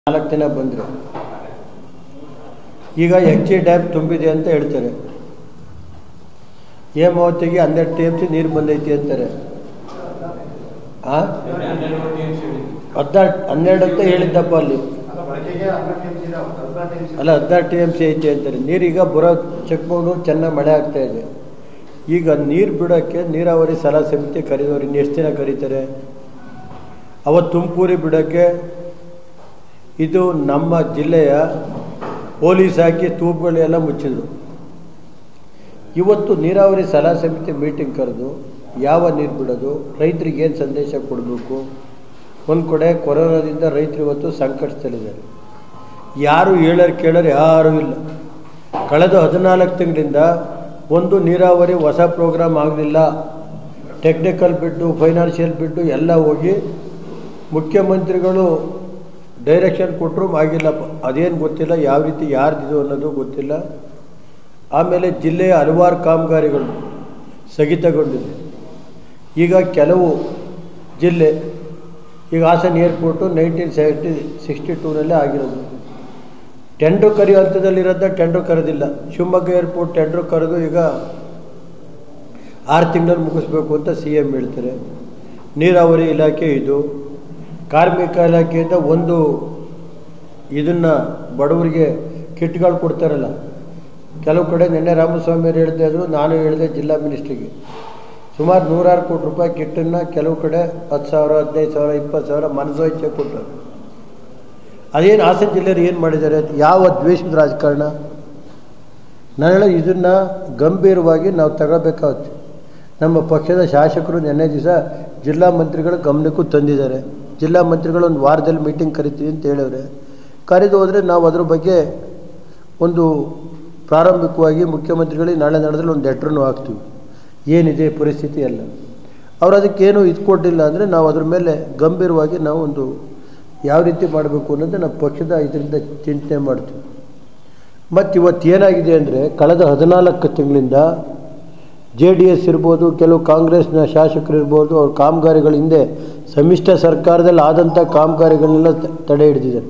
ನಾಲ್ಕು ದಿನ ಬಂದರು ಈಗ ಎಚ್ ಜಿ ಡ್ಯಾಮ್ ತುಂಬಿದೆ ಅಂತ ಹೇಳ್ತಾರೆ ಹೇಮಾವತಿಗೆ ಹನ್ನೆರಡು ಟಿ ಎಮ್ ಸಿ ನೀರು ಬಂದೈತಿ ಅಂತಾರೆ ಆ ಹದಿನಾರು ಹನ್ನೆರಡು ಅಂತ ಹೇಳಿದ್ದಪ್ಪ ಅಲ್ಲಿ ಅಲ್ಲ ಹದಿನಾರು ಟಿ ಎಮ್ ಸಿ ಐತಿ ಅಂತಾರೆ ನೀರೀಗ ಬರೋ ಚಿಕ್ಕಮಗಳೂರು ಚೆನ್ನಾಗಿ ಮಳೆ ಆಗ್ತಾ ಇದೆ ಈಗ ನೀರು ಬಿಡೋಕ್ಕೆ ನೀರಾವರಿ ಸಲಹಾ ಸಮಿತಿ ಕರೆದವ್ರು ಇನ್ನು ಎಷ್ಟು ದಿನ ಕರೀತಾರೆ ಅವತ್ತು ತುಮಕೂರಿಗೆ ಬಿಡೋಕ್ಕೆ ಇದು ನಮ್ಮ ಜಿಲ್ಲೆಯ ಪೊಲೀಸ್ ಹಾಕಿ ತೂಪುಗಳೆಲ್ಲ ಮುಚ್ಚಿದ್ರು ಇವತ್ತು ನೀರಾವರಿ ಸಲಹಾ ಸಮಿತಿ ಮೀಟಿಂಗ್ ಕರೆದು ಯಾವ ನೀರು ಬಿಡೋದು ರೈತರಿಗೆ ಏನು ಸಂದೇಶ ಕೊಡಬೇಕು ಒಂದು ಕಡೆ ಕೊರೋನಾದಿಂದ ರೈತರು ಇವತ್ತು ಸಂಕಟದಲ್ಲಿದ್ದಾರೆ ಯಾರು ಹೇಳೋರು ಕೇಳೋರು ಯಾರೂ ಇಲ್ಲ ಕಳೆದ ಹದಿನಾಲ್ಕು ತಿಂಗಳಿಂದ ಒಂದು ನೀರಾವರಿ ಹೊಸ ಪ್ರೋಗ್ರಾಮ್ ಆಗಲಿಲ್ಲ ಟೆಕ್ನಿಕಲ್ ಬಿಟ್ಟು ಫೈನಾನ್ಷಿಯಲ್ ಬಿಟ್ಟು ಎಲ್ಲ ಹೋಗಿ ಮುಖ್ಯಮಂತ್ರಿಗಳು ಡೈರೆಕ್ಷನ್ ಕೊಟ್ಟರು ಆಗಿಲ್ಲಪ್ಪ ಅದೇನು ಗೊತ್ತಿಲ್ಲ ಯಾವ ರೀತಿ ಯಾರ್ದಿದು ಅನ್ನೋದು ಗೊತ್ತಿಲ್ಲ ಆಮೇಲೆ ಜಿಲ್ಲೆಯ ಹಲವಾರು ಕಾಮಗಾರಿಗಳು ಸ್ಥಗಿತಗೊಂಡಿದೆ ಈಗ ಕೆಲವು ಜಿಲ್ಲೆ ಈಗ Hassan airport nineteen seventy sixty ಟೂನಲ್ಲೇ ಆಗಿರೋದು ಟೆಂಡ್ರು ಕರೆಯೋ ಹಂತದಲ್ಲಿರೋದ ಟೆಂಡ್ರು ಕರೆದಿಲ್ಲ ಶಿವಮೊಗ್ಗ ಏರ್ಪೋರ್ಟ್ ಟೆಂಡ್ರು ಕರೆದು ಈಗ ಆರು ತಿಂಗಳಲ್ಲಿ ಮುಗಿಸ್ಬೇಕು ಅಂತ ಸಿ ಎಮ್ ಹೇಳ್ತಾರೆ ನೀರಾವರಿ ಇಲಾಖೆ ಇದು ಕಾರ್ಮಿಕ ಇಲಾಖೆಯಿಂದ ಒಂದು ಇದನ್ನು ಬಡವರಿಗೆ ಕಿಟ್ಗಳು ಕೊಡ್ತಾರಲ್ಲ ಕೆಲವು ಕಡೆ ನಿನ್ನೆ ರಾಮಸ್ವಾಮಿಯವರು ಹೇಳ್ತಾ ಇದ್ರು ನಾನು ಹೇಳಿದೆ ಜಿಲ್ಲಾ ಮಿನಿಸ್ಟ್ರಿಗೆ ಸುಮಾರು ನೂರಾರು ಕೋಟಿ ರೂಪಾಯಿ ಕಿಟ್ಟನ್ನು ಕೆಲವು ಕಡೆ ಹತ್ತು ಸಾವಿರ ಹದಿನೈದು ಸಾವಿರ ಇಪ್ಪತ್ತು ಸಾವಿರ ಮನಸ್ಸೋ ಇಚ್ಛೆ ಕೊಟ್ಟರು ಅದೇನು ಹಾಸನ ಜಿಲ್ಲೆಯವರು ಏನು ಮಾಡಿದ್ದಾರೆ ಯಾವ ದ್ವೇಷದ ರಾಜಕಾರಣ ನಾನು ಹೇಳೋದು ಇದನ್ನು ಗಂಭೀರವಾಗಿ ನಾವು ತಗೋಬೇಕಾಗುತ್ತೆ ನಮ್ಮ ಪಕ್ಷದ ಶಾಸಕರು ನಿನ್ನೆ ದಿವಸ ಜಿಲ್ಲಾ ಮಂತ್ರಿಗಳ ಗಮನಕ್ಕೂ ತಂದಿದ್ದಾರೆ ಜಿಲ್ಲಾ ಮಂತ್ರಿಗಳು ಒಂದು ವಾರದಲ್ಲಿ ಮೀಟಿಂಗ್ ಕರಿತೀವಿ ಅಂತ ಹೇಳವ್ರೆ ಕರೆದು ಹೋದರೆ ನಾವು ಅದ್ರ ಬಗ್ಗೆ ಒಂದು ಪ್ರಾರಂಭಿಕವಾಗಿ ಮುಖ್ಯಮಂತ್ರಿಗಳಿಗೆ ನಾಳೆ ನಡೆದಲ್ಲಿ ಒಂದು ಲೆಟ್ರನ್ನು ಹಾಕ್ತೀವಿ ಏನಿದೆ ಪರಿಸ್ಥಿತಿ ಎಲ್ಲ ಅವ್ರು ಅದಕ್ಕೇನು ಇದು ಕೊಟ್ಟಿಲ್ಲ ಅಂದರೆ ನಾವು ಅದ್ರ ಮೇಲೆ ಗಂಭೀರವಾಗಿ ನಾವು ಒಂದು ಯಾವ ರೀತಿ ಮಾಡಬೇಕು ಅನ್ನೋದು ನಮ್ಮ ಪಕ್ಷದ ಇದರಿಂದ ಚಿಂತನೆ ಮಾಡ್ತೀವಿ ಮತ್ತು ಇವತ್ತು ಏನಾಗಿದೆ ಅಂದರೆ ಕಳೆದ ಹದಿನಾಲ್ಕು ತಿಂಗಳಿಂದ ಜೆ ಡಿ ಎಸ್ ಇರ್ಬೋದು ಕೆಲವು ಕಾಂಗ್ರೆಸ್ನ ಶಾಸಕರು ಇರ್ಬೋದು ಅವ್ರ ಕಾಮಗಾರಿಗಳ ಹಿಂದೆ ಸಮ್ಮಿಶ್ರ ಸರ್ಕಾರದಲ್ಲಿ ಆದಂಥ ಕಾಮಗಾರಿಗಳನ್ನೆಲ್ಲ ತಡೆ ಹಿಡಿದಿದ್ದಾರೆ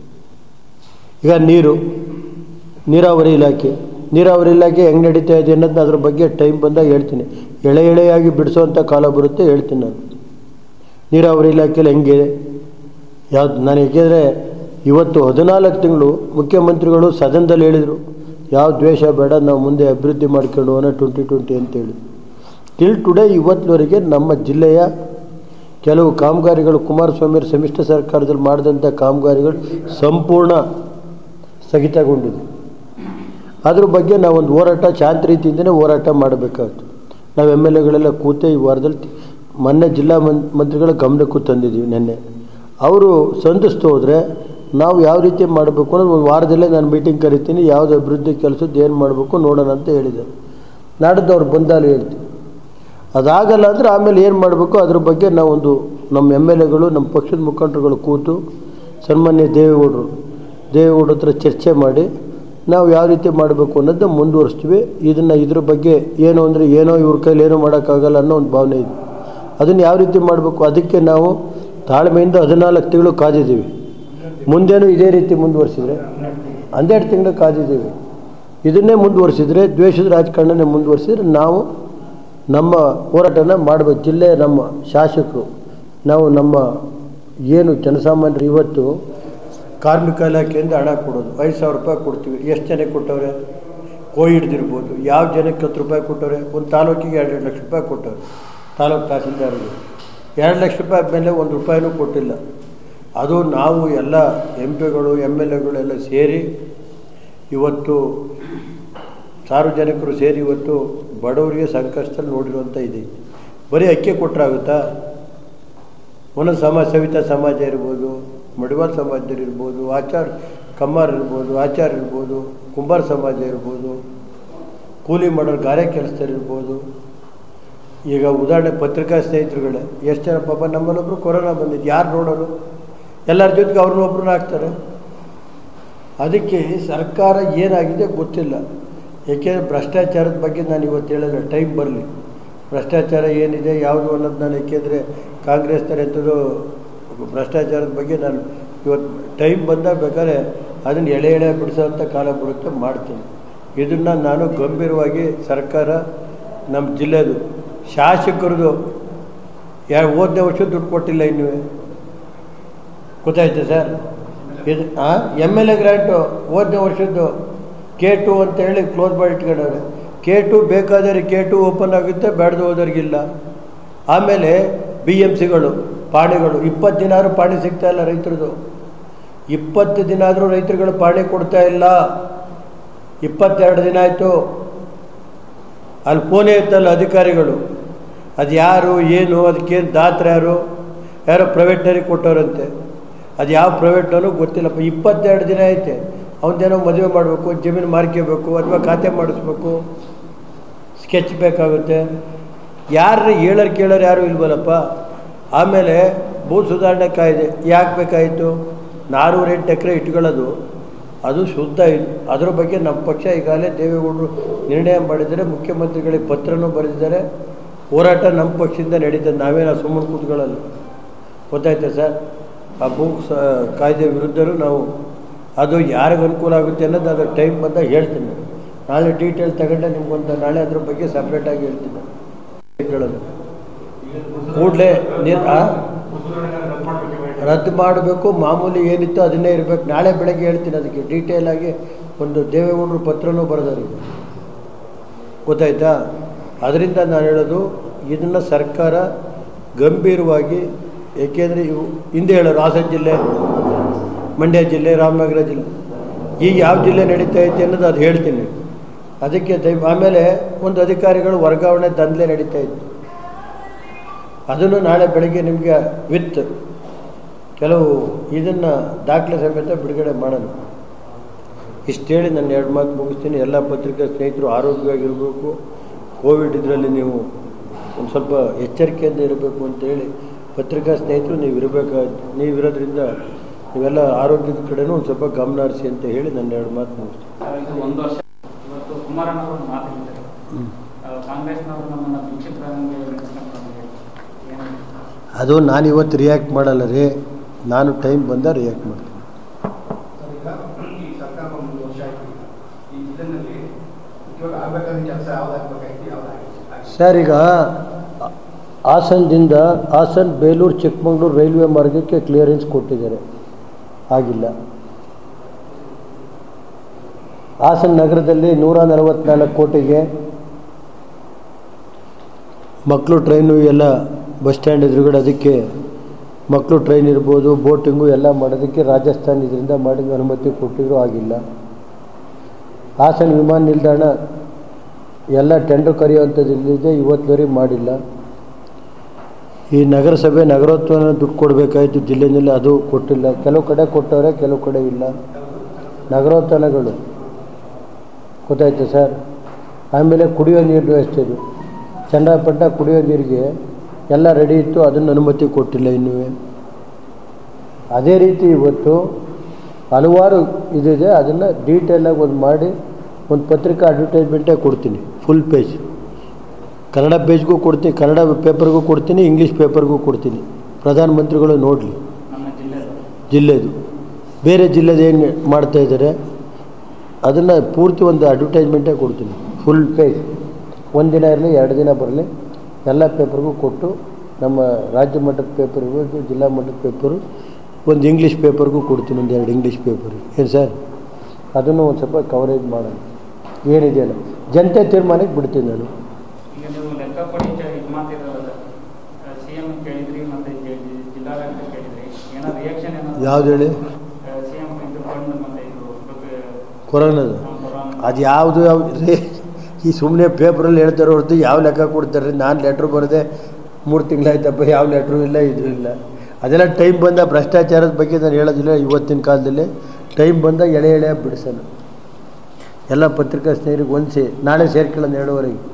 ಈಗ ನೀರು ನೀರಾವರಿ ಇಲಾಖೆ ನೀರಾವರಿ ಇಲಾಖೆ ಹೆಂಗೆ ನಡೀತಾ ಇದೆ ಅನ್ನೋದನ್ನ ಅದ್ರ ಬಗ್ಗೆ ಟೈಮ್ ಬಂದಾಗ ಹೇಳ್ತೀನಿ ಎಳೆ ಎಳೆಯಾಗಿ ಬಿಡಿಸೋವಂಥ ಕಾಲ ಬರುತ್ತೆ ಹೇಳ್ತೀನಿ ನಾನು ನೀರಾವರಿ ಇಲಾಖೆಯಲ್ಲಿ ಹೆಂಗೆ ಯಾವ್ದು ನಾನು ಏಕೆಂದರೆ ಇವತ್ತು ಹದಿನಾಲ್ಕು ತಿಂಗಳು ಮುಖ್ಯಮಂತ್ರಿಗಳು ಸದನದಲ್ಲಿ ಹೇಳಿದರು ಯಾವ ದ್ವೇಷ ಬೇಡ ನಾವು ಮುಂದೆ ಅಭಿವೃದ್ಧಿ ಮಾಡ್ಕೊಂಡು ಹೋಗೋಣ ಟ್ವೆಂಟಿ ಟ್ವೆಂಟಿ ಅಂತೇಳಿ ಟಿಲ್ ಟುಡೇ ಇವತ್ತಿನವರೆಗೆ ನಮ್ಮ ಜಿಲ್ಲೆಯ ಕೆಲವು ಕಾಮಗಾರಿಗಳು ಕುಮಾರಸ್ವಾಮಿಯವರು ಸಮ್ಮಿಶ್ರ ಸರ್ಕಾರದಲ್ಲಿ ಮಾಡಿದಂಥ ಕಾಮಗಾರಿಗಳು ಸಂಪೂರ್ಣ ಸ್ಥಗಿತಗೊಂಡಿದೆ ಅದ್ರ ಬಗ್ಗೆ ನಾವೊಂದು ಹೋರಾಟ ಶಾಂತ ರೀತಿಯಿಂದನೇ ಹೋರಾಟ ಮಾಡಬೇಕಾಗುತ್ತೆ ನಾವು ಎಮ್ ಎಲ್ ಎಗಳೆಲ್ಲ ಕೂತೆ ಈ ವಾರದಲ್ಲಿ ಮೊನ್ನೆ ಜಿಲ್ಲಾ ಮನ್ ಮಂತ್ರಿಗಳ ಗಮನಕ್ಕೂ ತಂದಿದ್ದೀವಿ ನಿನ್ನೆ ಅವರು ಸಂಧಿಸ್ತು ಹೋದರೆ ನಾವು ಯಾವ ರೀತಿ ಮಾಡಬೇಕು ಅನ್ನೋದು ಒಂದು ವಾರದಲ್ಲೇ ನಾನು ಮೀಟಿಂಗ್ ಕರಿತೀನಿ ಯಾವುದು ಅಭಿವೃದ್ಧಿ ಕೆಲಸದ್ದು ಏನು ಮಾಡಬೇಕು ನೋಡೋಣ ಅಂತ ಹೇಳಿದೆ ನಾಡಿದ್ದು ಅವ್ರು ಬಂದಾಲು ಹೇಳ್ತೀವಿ ಅದಾಗಲ್ಲ ಅಂದರೆ ಆಮೇಲೆ ಏನು ಮಾಡಬೇಕು ಅದ್ರ ಬಗ್ಗೆ ನಾವೊಂದು ನಮ್ಮ ಎಮ್ ಎಲ್ ಎಗಳು ನಮ್ಮ ಪಕ್ಷದ ಮುಖಂಡರುಗಳು ಕೂತು ಸನ್ಮಾನ್ಯ ದೇವೇಗೌಡರು ದೇವೇಗೌಡ್ರ ಹತ್ರ ಚರ್ಚೆ ಮಾಡಿ ನಾವು ಯಾವ ರೀತಿ ಮಾಡಬೇಕು ಅನ್ನೋದನ್ನ ಮುಂದುವರಿಸ್ತೀವಿ ಇದನ್ನು ಇದ್ರ ಬಗ್ಗೆ ಏನು ಅಂದರೆ ಏನೋ ಇವ್ರ ಕೈಲಿ ಏನೂ ಮಾಡೋಕ್ಕಾಗಲ್ಲ ಅನ್ನೋ ಒಂದು ಭಾವನೆ ಇದೆ ಅದನ್ನು ಯಾವ ರೀತಿ ಮಾಡಬೇಕು ಅದಕ್ಕೆ ನಾವು ತಾಳ್ಮೆಯಿಂದ ಹದಿನಾಲ್ಕು ತಿಂಗಳು ಕಾದಿದ್ದೀವಿ ಮುಂದೇನು ಇದೇ ರೀತಿ ಮುಂದುವರಿಸಿದ್ರೆ ಹನ್ನೆರಡು ತಿಂಗಳು ಕಾದಿದ್ದೀವಿ ಇದನ್ನೇ ಮುಂದುವರಿಸಿದ್ರೆ ದ್ವೇಷದ ರಾಜಕಾರಣನೇ ಮುಂದುವರಿಸಿದ್ರೆ ನಾವು ನಮ್ಮ ಹೋರಾಟನ ಮಾಡಬೇಕು ಜಿಲ್ಲೆಯ ನಮ್ಮ ಶಾಸಕರು ನಾವು ನಮ್ಮ ಏನು ಜನಸಾಮಾನ್ಯರು ಇವತ್ತು ಕಾರ್ಮಿಕ ಇಲಾಖೆಯಿಂದ ಹಣ ಕೊಡೋದು ಐದು ಸಾವಿರ ರೂಪಾಯಿ ಕೊಡ್ತೀವಿ ಎಷ್ಟು ಜನಕ್ಕೆ ಕೊಟ್ಟವ್ರೆ ಕೋವಿಡ್ದಿರ್ಬೋದು ಯಾವ ಜನಕ್ಕೆ ಹತ್ತು ರೂಪಾಯಿ ಕೊಟ್ಟವ್ರೆ ಒಂದು ತಾಲೂಕಿಗೆ ಎರಡು ಲಕ್ಷ ರೂಪಾಯಿ ಕೊಟ್ಟವ್ರೆ ತಾಲೂಕು ತಹಸೀಲ್ದಾರ್ಗೆ ಎರಡು ಲಕ್ಷ ರೂಪಾಯಿ ಮೇಲೆ ಒಂದು ರೂಪಾಯಿನೂ ಕೊಟ್ಟಿಲ್ಲ ಅದು ನಾವು ಎಲ್ಲ ಎಂ ಪಿಗಳು ಎಮ್ ಎಲ್ ಎಗಳೆಲ್ಲ ಸೇರಿ ಇವತ್ತು ಸಾರ್ವಜನಿಕರು ಸೇರಿ ಇವತ್ತು ಬಡವರಿಗೆ ಸಂಕಷ್ಟದಲ್ಲಿ ನೋಡಿರುವಂಥ ಇದೆ ಬರೀ ಅಕ್ಕಿ ಕೊಟ್ಟರಾಗುತ್ತಾ ಒಂದೊಂದು ಸಮಾಜ ಸವಿತಾ ಸಮಾಜ ಇರ್ಬೋದು ಮಡಿವಾಳ ಸಮಾಜದವ್ರು ಇರ್ಬೋದು ಆಚಾರ ಕಮ್ಮಾರ್ ಇರ್ಬೋದು ಆಚಾರ ಇರ್ಬೋದು ಕುಂಬಾರ ಸಮಾಜ ಇರ್ಬೋದು ಕೂಲಿ ಮಾಡೋರು ಗಾರೆ ಕೆಲಸದವ್ರು ಇರ್ಬೋದು ಈಗ ಉದಾಹರಣೆ ಪತ್ರಿಕಾ ಸ್ನೇಹಿತರುಗಳೇ ಎಷ್ಟು ಜನ ಪಾಪ ನಮ್ಮಲ್ಲೊಬ್ಬರು ಕೊರೋನಾ ಬಂದಿದ್ದು ಯಾರು ನೋಡೋರು ಎಲ್ಲರ ಜೊತೆಗೆ ಅವ್ರನ್ನ ಒಬ್ರನ್ನ ಹಾಕ್ತಾರೆ ಅದಕ್ಕೆ ಸರ್ಕಾರ ಏನಾಗಿದೆ ಗೊತ್ತಿಲ್ಲ ಏಕೆಂದರೆ ಭ್ರಷ್ಟಾಚಾರದ ಬಗ್ಗೆ ನಾನು ಇವತ್ತು ಹೇಳಲ್ಲ ಟೈಮ್ ಬರಲಿ ಭ್ರಷ್ಟಾಚಾರ ಏನಿದೆ ಯಾವುದು ಅನ್ನೋದು ನಾನು ಏಕೆಂದರೆ ಕಾಂಗ್ರೆಸ್ನವ್ರು ಎಂಥದ್ದು ಭ್ರಷ್ಟಾಚಾರದ ಬಗ್ಗೆ ನಾನು ಇವತ್ತು ಟೈಮ್ ಬಂದಾಗ ಬೇಕಾದ್ರೆ ಅದನ್ನು ಎಳೆ ಎಳೆ ಬಿಡಿಸೋಂಥ ಕಾಲ ಬರುತ್ತೆ ಮಾಡ್ತೀನಿ ಇದನ್ನು ನಾನು ಗಂಭೀರವಾಗಿ ಸರ್ಕಾರ ನಮ್ಮ ಜಿಲ್ಲೆದು ಶಾಸಕರದು ಯಾರು ಹೋದನೇ ವರ್ಷ ದುಡ್ಡು ಕೊಟ್ಟಿಲ್ಲ ಇನ್ನೂ ಗೊತ್ತಾಯ್ತು ಸರ್ ಇದು ಹಾಂ ಎಮ್ ಎಲ್ ಎ ಗ್ರ್ಯಾಂಟು ಹೋದನೇ ವರ್ಷದ್ದು ಕೆ ಟು ಅಂತೇಳಿ ಕ್ಲೋಸ್ ಮಾಡಿ ಇಟ್ಕೊಂಡವ್ರೆ ಕೆ ಟು ಬೇಕಾದರೆ ಕೆ ಟು ಓಪನ್ ಆಗುತ್ತೆ ಬೇಡದು ಹೋದವ್ರಿಗಿಲ್ಲ ಆಮೇಲೆ ಬಿ ಎಮ್ ಸಿಗಳು ಪಾಣಿಗಳು ಇಪ್ಪತ್ತು ದಿನ ಆದರೂ ಪಾಣಿ ಸಿಗ್ತಾ ಇಲ್ಲ ರೈತರದು ಇಪ್ಪತ್ತು ದಿನ ಆದರೂ ರೈತರುಗಳು ಪಾಣಿ ಕೊಡ್ತಾ ಇಲ್ಲ ಇಪ್ಪತ್ತೆರಡು ದಿನ ಆಯಿತು ಅಲ್ಲಿ ಫೋನೇ ಇತ್ತಲ್ಲ ಅಧಿಕಾರಿಗಳು ಅದು ಯಾರು ಏನು ಅದಕ್ಕೇನು ದಾತ್ರ ಯಾರು ಯಾರೋ ಪ್ರೈವೇಟ್ನರಿಗೆ ಕೊಟ್ಟವ್ರಂತೆ ಅದು ಯಾವ ಪ್ರೈವೇಟ್ನೂ ಗೊತ್ತಿಲ್ಲಪ್ಪ ಇಪ್ಪತ್ತೆರಡು ದಿನ ಐತೆ ಅವನದೇನೋ ಮದುವೆ ಮಾಡಬೇಕು ಜಮೀನು ಮಾರ್ಕೋಬೇಕು ಅಥವಾ ಖಾತೆ ಮಾಡಿಸ್ಬೇಕು ಸ್ಕೆಚ್ ಬೇಕಾಗುತ್ತೆ ಯಾರು ಹೇಳೋರು ಕೇಳೋರು ಯಾರೂ ಇಲ್ವಲ್ಲಪ್ಪ ಆಮೇಲೆ ಭೂ ಸುಧಾರಣೆ ಕಾಯ್ದೆ ಯಾಕೆ ಬೇಕಾಯಿತು ನಾನ್ನೂರು ಎಂಟು ಎಕರೆ ಇಟ್ಕೊಳ್ಳೋದು ಅದು ಶುದ್ಧ ಇದು ಅದರ ಬಗ್ಗೆ ನಮ್ಮ ಪಕ್ಷ ಈಗಾಗಲೇ ದೇವೇಗೌಡರು ನಿರ್ಣಯ ಮಾಡಿದ್ದಾರೆ ಮುಖ್ಯಮಂತ್ರಿಗಳಿಗೆ ಪತ್ರನೂ ಬರೆದಿದ್ದಾರೆ ಹೋರಾಟ ನಮ್ಮ ಪಕ್ಷದಿಂದ ನಡೀತದೆ ನಾವೇನೋ ಸುಮ್ಮನೆ ಕೂತ್ಕೊಳ್ಳಲ್ಲ ಗೊತ್ತಾಯ್ತಾ ಸರ್ ಆ ಭೂ ಸ ಕಾಯ್ದೆ ವಿರುದ್ಧನೂ ನಾವು ಅದು ಯಾರಿಗೆ ಅನುಕೂಲ ಆಗುತ್ತೆ ಅನ್ನೋದು ಅದ್ರ ಟೈಮ್ ಬಂದಾಗ ಹೇಳ್ತೀನಿ ನಾನು. ನಾಳೆ ಡೀಟೇಲ್ ತಗೊಂಡೆ ನಿಮ್ಗೊಂದು ನಾಳೆ ಅದ್ರ ಬಗ್ಗೆ ಸಪ್ರೇಟಾಗಿ ಹೇಳ್ತೀನಿ ಹೇಳೋದು ಕೂಡಲೇ ನೀರು ರದ್ದು ಮಾಡಬೇಕು ಮಾಮೂಲಿ ಏನಿತ್ತು ಅದನ್ನೇ ಇರಬೇಕು ನಾಳೆ ಬೆಳಗ್ಗೆ ಹೇಳ್ತೀನಿ ಅದಕ್ಕೆ ಡೀಟೇಲ್ ಆಗಿ ಒಂದು ದೇವೇಗೌಡರು ಪತ್ರನೂ ಬರೆದವರಿಗೆ ಗೊತ್ತಾಯ್ತಾ ಅದರಿಂದ ನಾನು ಹೇಳೋದು ಇದನ್ನು ಸರ್ಕಾರ ಗಂಭೀರವಾಗಿ ಏಕೆಂದರೆ ಇವು ಹಿಂದೆ ಹೇಳೋರು ಹಾಸನ ಜಿಲ್ಲೆ ಮಂಡ್ಯ ಜಿಲ್ಲೆ ರಾಮನಗರ ಜಿಲ್ಲೆ ಈಗ ಯಾವ ಜಿಲ್ಲೆ ನಡೀತಾ ಐತೆ ಅನ್ನೋದು ಅದು ಹೇಳ್ತೀನಿ ಅದಕ್ಕೆ ದಯ ಆಮೇಲೆ ಒಂದು ಅಧಿಕಾರಿಗಳು ವರ್ಗಾವಣೆ ದಂಧಲೆ ನಡೀತಾ ಇತ್ತು ಅದನ್ನು ನಾಳೆ ಬೆಳಗ್ಗೆ ನಿಮಗೆ ವಿತ್ ಕೆಲವು ಇದನ್ನು ದಾಖಲೆ ಸಮೇತ ಬಿಡುಗಡೆ ಮಾಡೋಣ ಇಷ್ಟು ಹೇಳಿ ನಾನು ಎರಡು ಮಾತು ಮುಗಿಸ್ತೀನಿ ಎಲ್ಲ ಪತ್ರಿಕಾ ಸ್ನೇಹಿತರು ಆರೋಗ್ಯವಾಗಿರಬೇಕು ಕೋವಿಡ್ ಇದರಲ್ಲಿ ನೀವು ಒಂದು ಸ್ವಲ್ಪ ಎಚ್ಚರಿಕೆಯಿಂದ ಇರಬೇಕು ಅಂತೇಳಿ ಪತ್ರಿಕಾ ಸ್ನೇಹಿತರು ನೀವು ಇರಬೇಕಾ ನೀವಿರೋದ್ರಿಂದ ನೀವೆಲ್ಲ ಆರೋಗ್ಯದ ಕಡೆನೂ ಒಂದು ಸ್ವಲ್ಪ ಗಮನ ಹರಿಸಿ ಅಂತ ಹೇಳಿ ನನ್ನ ಎರಡು ಮಾತು ಮುಗಿಸ್ತೀನಿ ಇದು ಒಂದು ವರ್ಷ ಇವತ್ತು ಕುಮಾರಣ್ಣವರು ಮಾತಾಡಿದ್ದಾರೆ ಆ, ಕಾಂಗ್ರೆಸ್ನವರು ನಮ್ಮನ್ನ ಭಿಕ್ಷುಕರಾಗಿ ನಡೆಸ್ಕೊಂಡ್ಬಂದಿದ್ದಾರೆ. ಏನು ಅದು ನಾನು ಇವತ್ತು ರಿಯಾಕ್ಟ್ ಮಾಡಲ್ಲ ರೀ ನಾನು ಟೈಮ್ ಬಂದ ರಿಯಾಕ್ಟ್ ಮಾಡ್ತೀನಿ ಸರ್, ಈಗ ಈ ಸರ್ಕಾರ ಬಂದು ಒಂದು ವರ್ಷ ಆಯ್ತು ಈಗ. ಈ ಜಿಲ್ಲೆನಲ್ಲಿ ಮುಖ್ಯವಾಗಿ ಆಗ್ಬೇಕಾದ ಕೆಲಸ ಯಾವ್ದಾಗಬೇಕಾಯ್ತು ಯಾವ್ದಾಗಿಲ್ಲ ಸರ್ ಈಗ ಹಾಸನದಿಂದ ಹಾಸನ್ ಬೇಲೂರು ಚಿಕ್ಕಮಗಳೂರು ರೈಲ್ವೆ ಮಾರ್ಗಕ್ಕೆ ಕ್ಲಿಯರೆನ್ಸ್ ಕೊಟ್ಟಿದ್ದಾರೆ ಆಗಿಲ್ಲ ಹಾಸನ ನಗರದಲ್ಲಿ ನೂರ ನಲವತ್ನಾಲ್ಕು ಕೋಟಿಗೆ ಮಕ್ಕಳು ಟ್ರೈನು ಎಲ್ಲ ಬಸ್ ಸ್ಟ್ಯಾಂಡ್ ಎದುರುಗಡೆ ಅದಕ್ಕೆ ಮಕ್ಕಳು ಟ್ರೈನ್ ಇರ್ಬೋದು ಬೋಟಿಂಗು ಎಲ್ಲ ಮಾಡೋದಕ್ಕೆ ರಾಜಸ್ಥಾನ್ ಇದರಿಂದ ಮಾಡಿ ಅನುಮತಿ ಕೊಟ್ಟಿದ್ರು ಆಗಿಲ್ಲ ಹಾಸನ ವಿಮಾನ ನಿಲ್ದಾಣ ಎಲ್ಲ ಟೆಂಡರ್ ಕರೆಯುವಂಥದ್ದಿದೆ ಇವತ್ತುವರೆಗೆ ಮಾಡಿಲ್ಲ ಈ ನಗರಸಭೆ ನಗರೋತ್ಸವನ ದುಡ್ಡು ಕೊಡಬೇಕಾಯ್ತು ಜಿಲ್ಲೆಯಲ್ಲಿ ಅದು ಕೊಟ್ಟಿಲ್ಲ ಕೆಲವು ಕಡೆ ಕೊಟ್ಟವ್ರೆ ಕೆಲವು ಕಡೆ ಇಲ್ಲ ನಗರೋತ್ಥಾನಗಳು ಗೊತ್ತಾಯ್ತು ಸರ್ ಆಮೇಲೆ ಕುಡಿಯೋ ನೀರಿನ ವ್ಯವಸ್ಥೆದು ಚನ್ನರಾಯಪಟ್ಟಣ ಕುಡಿಯೋ ನೀರಿಗೆ ಎಲ್ಲ ರೆಡಿ ಇತ್ತು ಅದನ್ನು ಅನುಮತಿ ಕೊಟ್ಟಿಲ್ಲ ಇನ್ನೂ ಅದೇ ರೀತಿ ಇವತ್ತು ಹಲವಾರು ಇದಿದೆ ಅದನ್ನು ಡೀಟೇಲಾಗಿ ಒಂದು ಮಾಡಿ ಒಂದು ಪತ್ರಿಕಾ ಅಡ್ವರ್ಟೈಸ್ಮೆಂಟೇ ಕೊಡ್ತೀನಿ ಫುಲ್ ಪೇಜ್ ಕನ್ನಡ ಪೇಜ್ಗೂ ಕೊಡ್ತೀನಿ ಕನ್ನಡ ಪೇಪರ್ಗೂ ಕೊಡ್ತೀನಿ ಇಂಗ್ಲೀಷ್ ಪೇಪರ್ಗೂ ಕೊಡ್ತೀನಿ ಪ್ರಧಾನಮಂತ್ರಿಗಳು ನೋಡಲಿ ನಮ್ಮ ಜಿಲ್ಲೆದು ಜಿಲ್ಲೆದು ಬೇರೆ ಜಿಲ್ಲೆದು ಏನು ಮಾಡ್ತಾ ಇದ್ದಾರೆ ಅದನ್ನು ಪೂರ್ತಿ ಒಂದು ಅಡ್ವರ್ಟೈಸ್ಮೆಂಟೇ ಕೊಡ್ತೀನಿ ಫುಲ್ ಪೇಜ್ ಒಂದಿನ ಇರಲಿ ಎರಡು ದಿನ ಬರಲಿ ಎಲ್ಲ ಪೇಪರ್ಗೂ ಕೊಟ್ಟು ನಮ್ಮ ರಾಜ್ಯ ಮಟ್ಟದ ಪೇಪರ್ ಇರ್ಬೋದು ಜಿಲ್ಲಾ ಮಟ್ಟದ ಪೇಪರು ಒಂದು ಇಂಗ್ಲೀಷ್ ಪೇಪರ್ಗೂ ಕೊಡ್ತೀನಿ ಒಂದು ಎರಡು ಇಂಗ್ಲೀಷ್ ಪೇಪರ್ ಏನು ಸರ್ ಅದನ್ನು ಒಂದು ಸ್ವಲ್ಪ ಕವರೇಜ್ ಮಾಡೋಣ ಏನಿದೆಯಲ್ಲ ಜನತೆ ತೀರ್ಮಾನಕ್ಕೆ ಬಿಡ್ತೀನಿ ನಾನು ಈಗ ನೀವು ಲೆಕ್ಕ ಕೊಡಿ ಇದು ಮಾತಿರೋದು ಸಿ ಎಂ ಕೇಳಿದ್ರಿ ಮತ್ತೆ ಜಿ- ಜಿ- ಜಿಲ್ಲಾಡಳಿತ ಕೇಳಿದ್ರಿ ಏನೋ ರಿಯಾಕ್ಷನ್ ಏನೋ ಯಾವ್ದು ಹೇಳಿ ಸಿ ಎಂ ಇದು ಫಂಡ್ ಮತ್ತೆ ಇದು ಬಗ್ಗೆ ಕೊರೋನಾದು ಆ, ಕೊರೋನಾ ಅದು ಯಾವುದು ಯಾವ ರೀ ಈ ಸುಮ್ಮನೆ ಪೇಪರಲ್ಲಿ ಹೇಳ್ತಾರೆ ಹೊರತು ಯಾವ ಲೆಕ್ಕ ಕೊಡ್ತಾರೆ ನಾನು ಲೆಟ್ರ್ ಬರದೆ ಮೂರು ತಿಂಗಳಾಯ್ತಪ್ಪ ಯಾವ ಲೆಟ್ರು ಇಲ್ಲ ಇದು ಇಲ್ಲ ಅದೆಲ್ಲ ಟೈಮ್ ಬಂದ ಭ್ರಷ್ಟಾಚಾರದ ಬಗ್ಗೆ ನಾನು ಹೇಳೋದಿಲ್ಲ ಇವತ್ತಿನ ಕಾಲದಲ್ಲಿ ಟೈಮ್ ಬಂದ ಎಳೆ ಎಳೆ ಬಿಡಿಸೋಣ ಎಲ್ಲ ಪತ್ರಿಕಾ ಸ್ನೇಹಿತರಿಗೆ ಹೊಂದಿಸಿ ನಾಳೆ ಸೇರ್ಕೊಳ್ಳೋಣ ಎರಡೂವರೆಗೆ